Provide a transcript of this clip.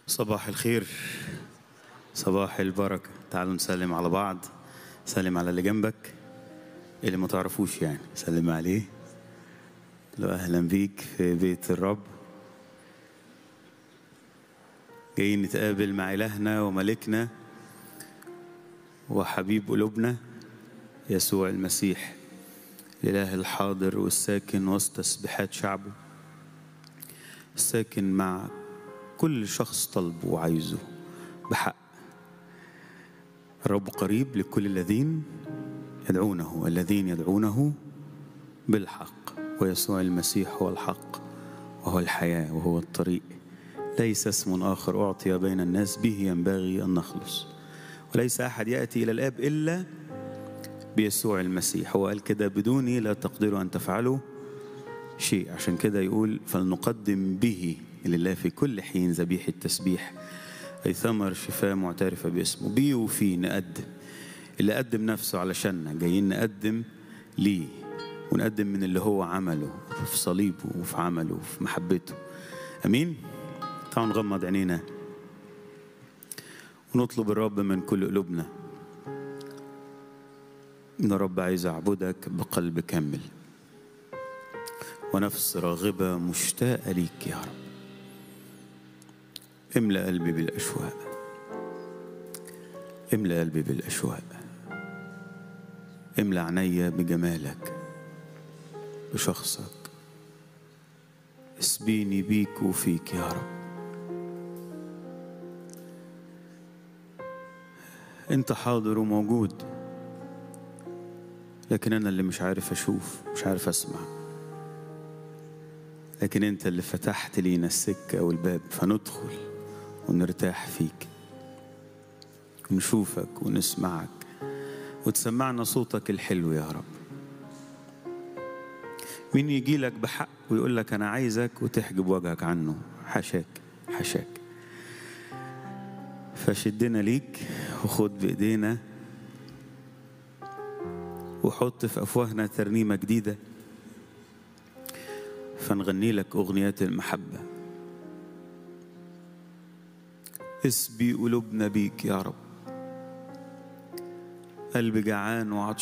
صباح الخير صباح البركة تعالوا نسلم على بعض سلم على اللي جنبك اللي ما تعرفوش يعني سلم عليه لو أهلا بيك في بيت الرب جايين نتقابل مع إلهنا وملكنا وحبيب قلوبنا يسوع المسيح الإله الحاضر والساكن وسط تسبيحات شعبه الساكن مع كل شخص طلبه وعايزه بحق الرب قريب لكل الذين يدعونه الذين يدعونه بالحق ويسوع المسيح هو الحق وهو الحياة وهو الطريق ليس اسم آخر أعطي بين الناس به ينبغي أن نخلص وليس أحد يأتي إلى الآب إلا بيسوع المسيح هو قال كده بدوني لا تقدروا أن تفعلوا شيء عشان كده يقول فلنقدم به لله في كل حين ذبيحة تسبيح أي ثمر شفاء معترفة باسمه بيه وفيه نقدم اللي قدم نفسه علشاننا جايين نقدم ليه ونقدم من اللي هو عمله في صليبه وفي عمله وفي محبته أمين تعالوا نغمض عينينا ونطلب الرب من كل قلوبنا إن رب عايز أعبدك بقلب كامل ونفس راغبة مشتاقة ليك يا رب املأ قلبي بالأشواق املأ قلبي بالأشواق املأ عينيا بجمالك بشخصك اسبيني بيك وفيك يا رب انت حاضر وموجود لكن انا اللي مش عارف اشوف مش عارف اسمع لكن انت اللي فتحت لينا السكه والباب فندخل ونرتاح فيك ونشوفك ونسمعك وتسمعنا صوتك الحلو يا رب مين يجي لك بحق ويقول لك انا عايزك وتحجب وجهك عنه حشاك حشاك فشدنا ليك وخد بايدينا وحط في افواهنا ترنيمه جديده فنغني لك اغنيات المحبه اسبي قلوبنا بيك يا رب قلب جعان وعطش